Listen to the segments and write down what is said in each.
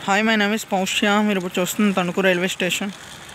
hi my name is Poushya మీరు ఇప్పుడు చూస్తుంది తణుకు రైల్వే స్టేషన్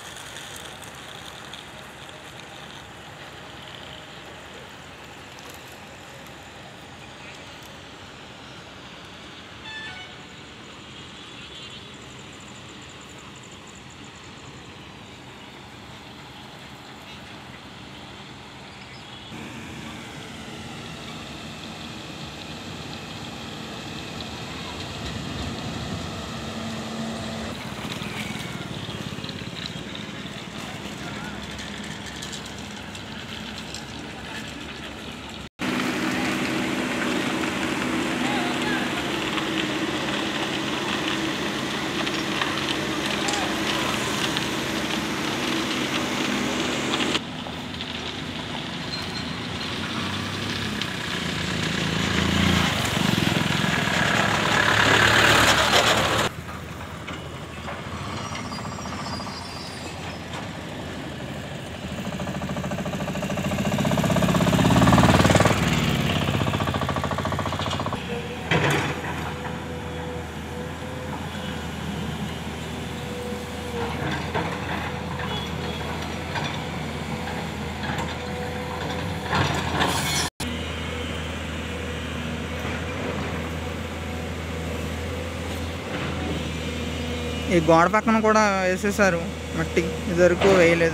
ఈ గోడ పక్కన కూడా వేసేసారు మట్టి ఇదివరకు వేయలేదు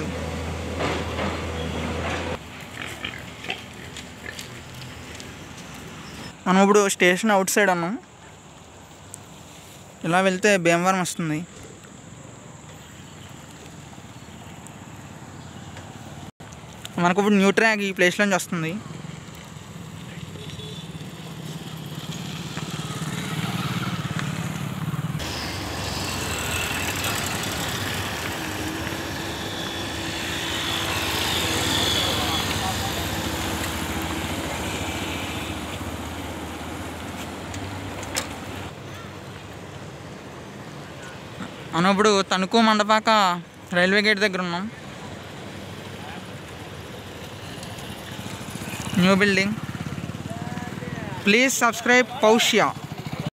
మనం ఇప్పుడు స్టేషన్ అవుట్ సైడ్ ఉన్నాం ఇలా వెళ్తే భీమవరం వస్తుంది మనకు ఇప్పుడు న్యూ ట్రాక్ ఈ ప్లేస్లోంచి వస్తుంది మనం ఇప్పుడు తణుకు మండపాక రైల్వే గేట్ దగ్గర ఉన్నాం న్యూ బిల్డింగ్ ప్లీజ్ సబ్స్క్రైబ్ పౌష్య